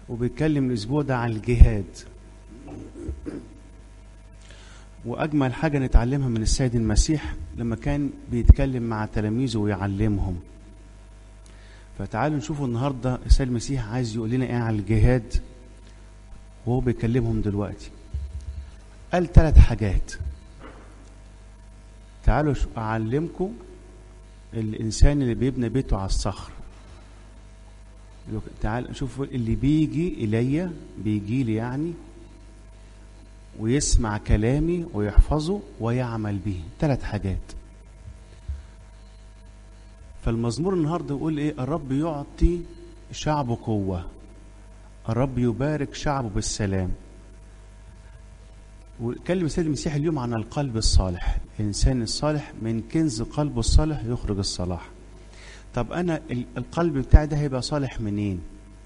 وبيتكلم الاسبوع ده عن الجهاد واجمل حاجه نتعلمها من السيد المسيح لما كان بيتكلم مع تلاميذه ويعلمهم فتعالوا نشوفوا النهارده السيد المسيح عايز يقول لنا ايه عن الجهاد وهو بيكلمهم دلوقتي قال ثلاث حاجات تعالوا شو- اعلمكم الانسان اللي بيبني بيته على الصخر لو- تعال شوفوا اللي بيجي الي بيجي لي يعني ويسمع كلامي ويحفظه ويعمل به ثلاث حاجات فالمزمور النهارده يقول ايه الرب يعطي شعبه قوه الرب يبارك شعبه بالسلام وكلم السيد المسيح اليوم عن القلب الصالح الانسان الصالح من كنز قلبه الصالح يخرج الصلاح طب انا ال- القلب بتاعي ده هيبقى صالح منين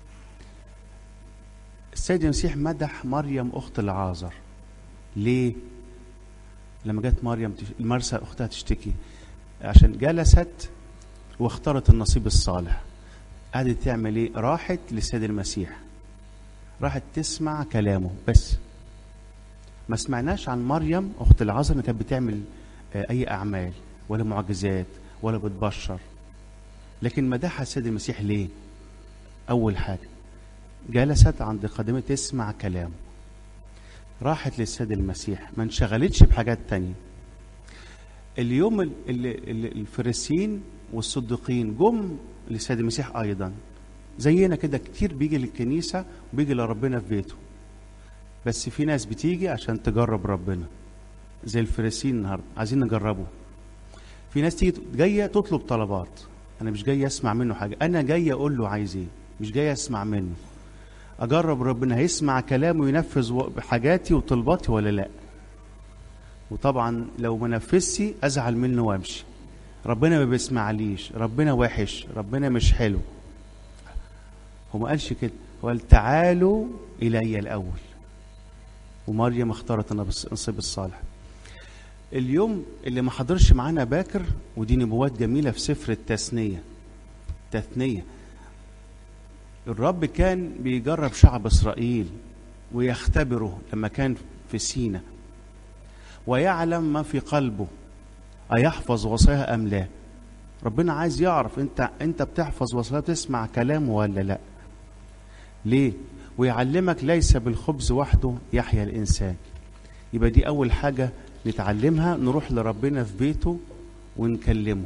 السيد المسيح مدح مريم اخت العازر ليه لما جت مريم تش... مرسى اختها تشتكي عشان جلست واختارت النصيب الصالح قعدت تعمل ايه راحت للسيد المسيح راحت تسمع كلامه بس ما سمعناش عن مريم اخت العازر انها كانت بتعمل آه، اي اعمال ولا معجزات ولا بتبشر لكن مدحها السيد المسيح ليه اول حاجه جلست عند قدمه تسمع كلامه راحت للسيد المسيح ما انشغلتش بحاجات تانية اليوم ال- ال- ال- الفريسيين والصديقين جم للسيد المسيح ايضا زينا كده كتير بيجي للكنيسه وبيجي لربنا في بيته بس في ناس بتيجي عشان تجرب ربنا زي الفريسيين النهارده عايزين نجربه في ناس تيجي جايه تطلب طلبات انا مش جاي اسمع منه حاجه انا جاي اقول له عايز ايه مش جاي اسمع منه اجرب ربنا هيسمع كلامه وينفذ و- حاجاتي وطلباتي ولا لا وطبعا لو ما نفذش ازعل منه وامشي ربنا ما بيسمعليش ربنا وحش ربنا مش حلو هو ما قالش كده هو قال تعالوا الي الاول ومريم اختارت النبص- النصيب الصالح اليوم اللي ما حضرش معانا باكر ودي نبوات جميله في سفر التثنيه تثنيه الرب كان بيجرب شعب اسرائيل ويختبره لما كان في سينا ويعلم ما في قلبه أيحفظ وصاياها أم لا ربنا عايز يعرف انت انت بتحفظ وصاياه تسمع كلامه ولا لا ليه ويعلمك ليس بالخبز وحده يحيا الانسان يبقى دي اول حاجه نتعلمها نروح لربنا في بيته ونكلمه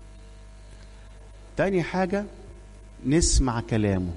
تاني حاجه نسمع كلامه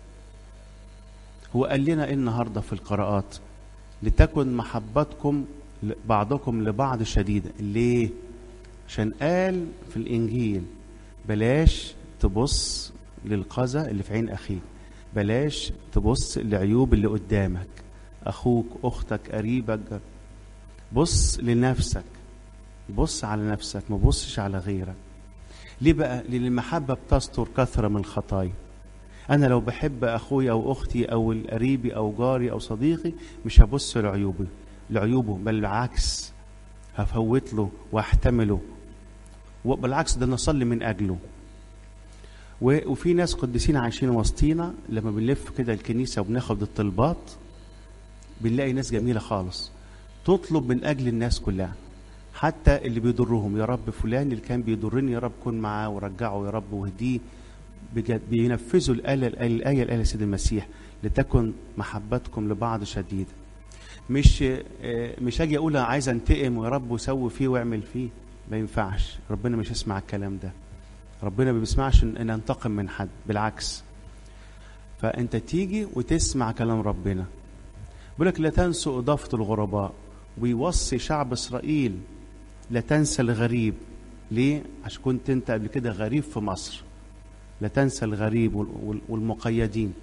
هو قال لنا ايه النهارده في القراءات لتكن محبتكم ل- بعضكم لبعض شديده ليه عشان قال في الانجيل بلاش تبص للقذى اللي في عين اخيك بلاش تبص لعيوب اللي قدامك اخوك اختك قريبك بص لنفسك بص على نفسك ما بصش على غيرك ليه بقى لان المحبه بتستر كثره من الخطايا انا لو بحب اخويا او اختي او قريبي او جاري او صديقي مش هبص لعيوبه لعيوبه بل بالعكس هفوت له واحتمله وبالعكس ده نصلي من اجله و- وفي ناس قديسين عايشين وسطينا لما بنلف كده الكنيسه وبناخد الطلبات بنلاقي ناس جميله خالص تطلب من اجل الناس كلها حتى اللي بيضرهم يا رب فلان اللي كان بيضرني يا رب كن معاه ورجعه يا رب واهديه بجد بينفذوا الآية الآية الآية الآية سيد المسيح لتكن محبتكم لبعض شديدة مش آه، مش هاجي اقول أنا عايز انتقم ويا رب وسوي فيه واعمل فيه ما ينفعش ربنا مش يسمع الكلام ده ربنا ما بيسمعش ان إن انتقم من حد بالعكس فانت تيجي وتسمع كلام ربنا بيقول لك لا تنسوا اضافه الغرباء ويوصي شعب اسرائيل لا تنسى الغريب ليه عشان كنت انت قبل كده غريب في مصر لا تنسى الغريب وال- وال- والمقيدين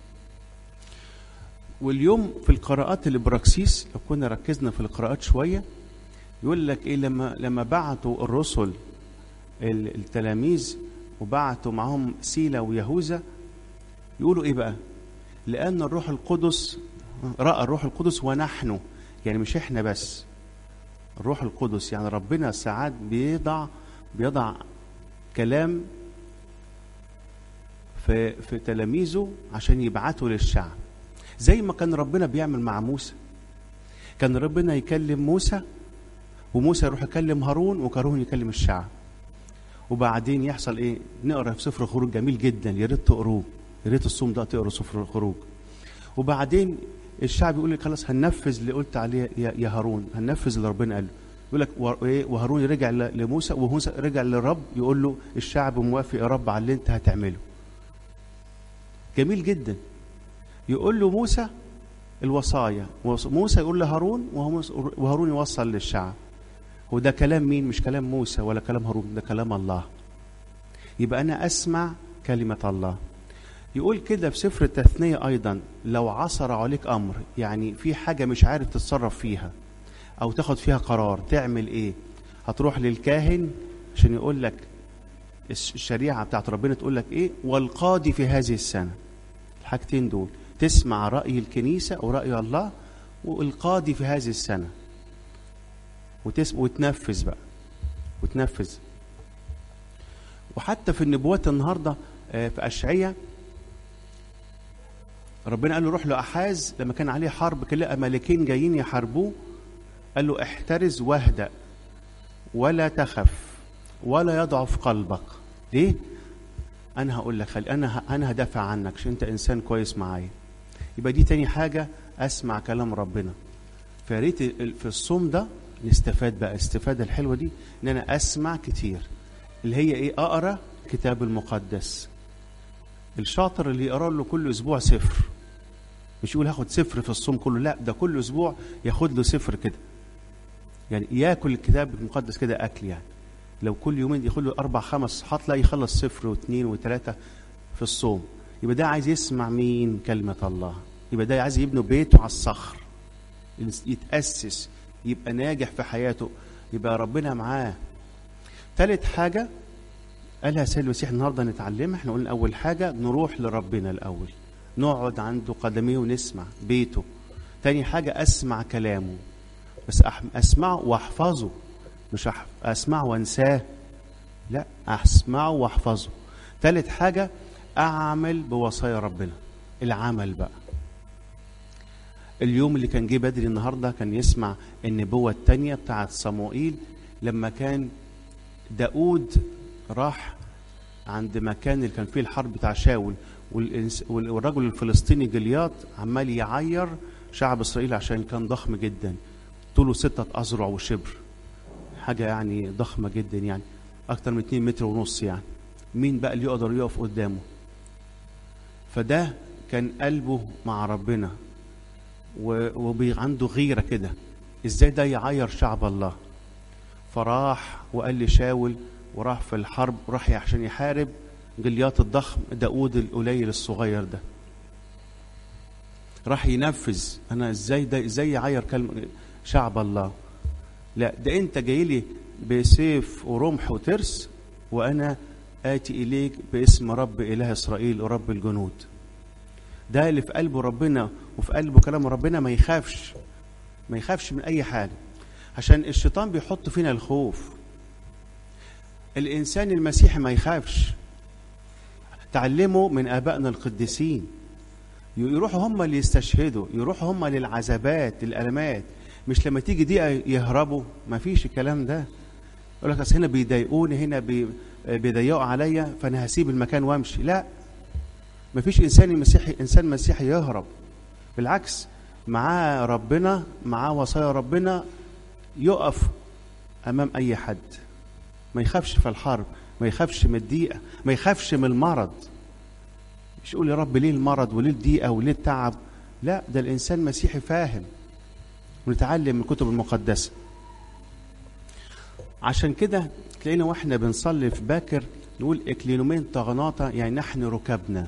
واليوم في القراءات الابراكسيس لو كنا ركزنا في القراءات شويه يقول لك ايه لما لما بعتوا الرسل ال- التلاميذ وبعتوا معهم سيلا ويهوذا يقولوا ايه بقى لان الروح القدس راى الروح القدس ونحن يعني مش احنا بس الروح القدس يعني ربنا ساعات بيضع بيضع كلام في في تلاميذه عشان يبعتوا للشعب زي ما كان ربنا بيعمل مع موسى كان ربنا يكلم موسى وموسى يروح يكلم هارون وهارون يكلم الشعب وبعدين يحصل ايه نقرا في سفر الخروج جميل جدا يا ريت تقروه يا ريت الصوم ده تقرا سفر الخروج وبعدين الشعب يقول لك خلاص هننفذ اللي قلت عليه يا, يا هارون هننفذ اللي ربنا قاله يقول لك و- إيه؟ وهارون رجع ل- لموسى وموسى رجع للرب يقول له الشعب موافق يا رب على اللي انت هتعمله جميل جدا يقول له موسى الوصايا وص- موسى يقول لهارون وهو- وهارون يوصل للشعب وده كلام مين مش كلام موسى ولا كلام هارون ده كلام الله يبقى انا اسمع كلمه الله يقول كده في سفر التثنيه ايضا لو عثر عليك امر يعني في حاجه مش عارف تتصرف فيها او تاخد فيها قرار تعمل ايه هتروح للكاهن عشان يقول لك الش- الشريعه بتاعت ربنا تقول لك ايه والقاضي في هذه السنه الحاجتين دول تسمع راي الكنيسه وراي الله والقاضي في هذه السنه وتسم وتنفذ بقى وتنفذ وحتى في النبوات النهارده آه، في اشعياء ربنا قال له روح لاحاز لما كان عليه حرب كان لقى ملكين جايين يحاربوه قال له احترز واهدأ ولا تخف ولا يضعف قلبك ليه انا هقول لك خلي انا ه- انا هدافع عنك عشان انت انسان كويس معايا يبقى دي تاني حاجه اسمع كلام ربنا فريت ال- في الصوم ده نستفاد بقى الاستفاده الحلوه دي ان انا اسمع كتير اللي هي ايه اقرا كتاب المقدس الشاطر اللي يقرا له كل اسبوع سفر مش يقول هاخد سفر في الصوم كله لا ده كل اسبوع ياخد له سفر كده يعني ياكل الكتاب المقدس كده اكل يعني لو كل يومين ياخد له اربع خمس صفحات لا يخلص سفر واثنين وثلاثه في الصوم يبقى ده عايز يسمع مين كلمه الله يبقى ده عايز يبني بيته على الصخر يتاسس يبقى ناجح في حياته يبقى ربنا معاه ثالث حاجه قالها سيد المسيح النهارده نتعلمها احنا قلنا اول حاجه نروح لربنا الاول نقعد عنده قدميه ونسمع بيته تاني حاجه اسمع كلامه بس أح- اسمعه واحفظه مش أح- اسمعه وانساه لا اسمعه واحفظه تالت حاجه اعمل بوصايا ربنا العمل بقى اليوم اللي كان جه بدري النهارده كان يسمع النبوه الثانيه بتاعت صموئيل لما كان داود راح عند مكان اللي كان فيه الحرب بتاع شاول والإنس- وال- والرجل الفلسطيني جلياط عمال يعير شعب اسرائيل عشان كان ضخم جدا طوله ستة أذرع وشبر حاجة يعني ضخمة جدا يعني أكتر من 2 متر ونص يعني مين بقى اللي يقدر يقف قدامه فده كان قلبه مع ربنا وعنده غيرة كده ازاي ده يعير شعب الله فراح وقال لي شاول وراح في الحرب راح عشان يحارب جليات الضخم داود القليل الصغير ده راح ينفذ انا ازاي ده ازاي يعير كلمه شعب الله لا ده انت جاي لي بسيف ورمح وترس وانا اتي اليك باسم رب اله اسرائيل ورب الجنود ده اللي في قلبه ربنا وفي قلبه كلام ربنا ما يخافش ما يخافش من اي حاجه عشان الشيطان بيحط فينا الخوف الانسان المسيحي ما يخافش تعلموا من ابائنا القديسين يروحوا هم اللي يستشهدوا يروحوا هم للعذابات الالمات مش لما تيجي دقيقه يهربوا ما فيش الكلام ده يقول لك اصل هنا بيضايقوني هنا بي بيضيقوا عليا فانا هسيب المكان وامشي لا ما فيش انسان مسيحي انسان مسيحي يهرب بالعكس معاه ربنا معاه وصايا ربنا يقف امام اي حد ما يخافش في الحرب ما يخافش من الضيقه ما يخافش من المرض مش يقول يا رب ليه المرض وليه الضيقه وليه التعب لا ده الانسان مسيحي فاهم ونتعلم من الكتب المقدسه عشان كده تلاقينا واحنا بنصلي في باكر نقول اكلينومين طغناطة يعني نحن ركبنا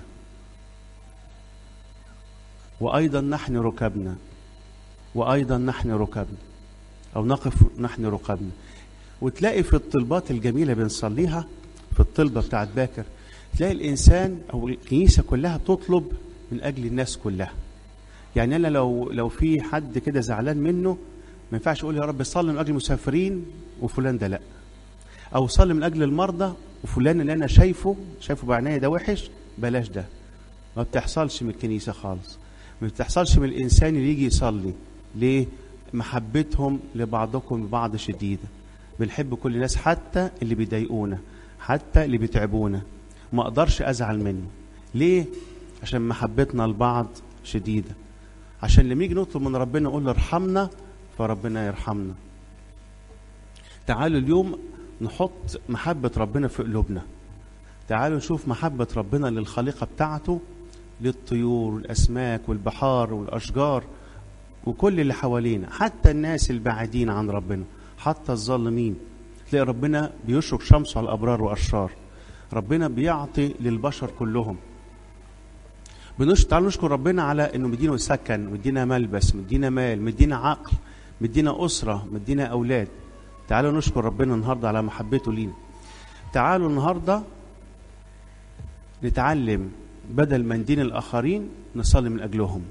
وايضا نحن ركبنا وايضا نحن ركبنا او نقف نحن ركبنا وتلاقي في الطلبات الجميله بنصليها في الطلبه بتاعت باكر تلاقي الانسان او الكنيسه كلها بتطلب من اجل الناس كلها يعني انا لو لو في حد كده زعلان منه ما ينفعش اقول يا رب صلي من اجل المسافرين وفلان ده لا او صلي من اجل المرضى وفلان اللي انا شايفه شايفه بعناية ده وحش بلاش ده ما بتحصلش من الكنيسه خالص ما بتحصلش من الانسان اللي يجي يصلي ليه محبتهم لبعضكم ببعض شديده بنحب كل الناس حتى اللي بيضايقونا حتى اللي بيتعبونا ما اقدرش ازعل منه ليه عشان محبتنا لبعض شديده عشان لما يجي نطلب من ربنا نقول له ارحمنا فربنا يرحمنا تعالوا اليوم نحط محبة ربنا في قلوبنا تعالوا نشوف محبة ربنا للخليقة بتاعته للطيور والأسماك والبحار والأشجار وكل اللي حوالينا حتى الناس البعيدين عن ربنا حتى الظالمين تلاقي ربنا بيشرق شمسه على الأبرار والأشرار ربنا بيعطي للبشر كلهم بنش تعالوا نشكر ربنا على انه مدينا سكن مدينا ملبس مدينا مال مدينا عقل مدينا اسره مدينا اولاد تعالوا نشكر ربنا النهارده على محبته لينا تعالوا النهارده نتعلم بدل ما ندين الاخرين نصلي من اجلهم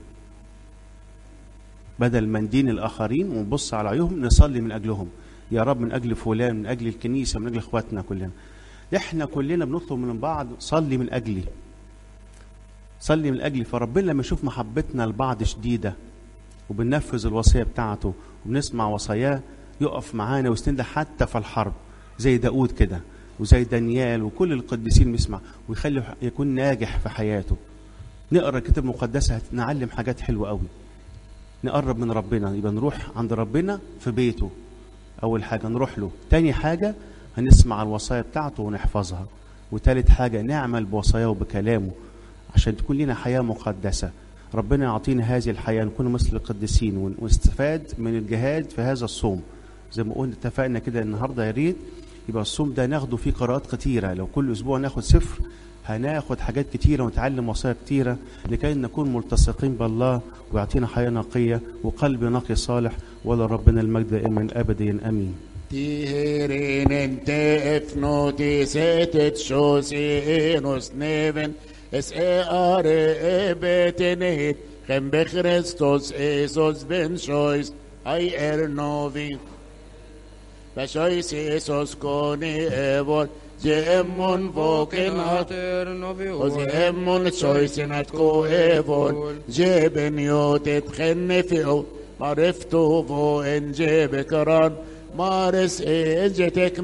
بدل ما ندين الاخرين ونبص على عيوبهم نصلي من اجلهم يا رب من اجل فلان من اجل الكنيسه من اجل اخواتنا كلنا احنا كلنا بنطلب من بعض صلي من اجلي صلي من اجلي فربنا لما يشوف محبتنا لبعض شديده وبننفذ الوصيه بتاعته وبنسمع وصاياه يقف معانا ويسندنا حتى في الحرب زي داود كده وزي دانيال وكل القديسين بيسمع ويخلي يكون ناجح في حياته نقرا الكتاب المقدسه نعلم حاجات حلوه قوي نقرب من ربنا يبقى نروح عند ربنا في بيته اول حاجه نروح له تاني حاجه هنسمع الوصايا بتاعته ونحفظها وتالت حاجه نعمل بوصاياه وبكلامه عشان تكون لنا حياه مقدسه ربنا يعطينا هذه الحياه نكون مثل القديسين ونستفاد من الجهاد في هذا الصوم زي ما قلنا اتفقنا كده النهارده يا ريت يبقى الصوم ده ناخده فيه قراءات كتيره لو كل اسبوع ناخد سفر هناخد حاجات كتيره ونتعلم وصايا كتيره لكي نكون ملتصقين بالله ويعطينا حياه نقيه وقلب نقي صالح ولا ربنا المجد دائما ابديا امين Tiherin inte efnotisetet shosinus neven es are ebetenit chem bechrestos esos ben shois ai er novi Vashois esos koni evor Jemon voken hat Och jemon shoisen at ko evor Jeben yotet chenne fio Marefto vo en jebekaran Mares ejetek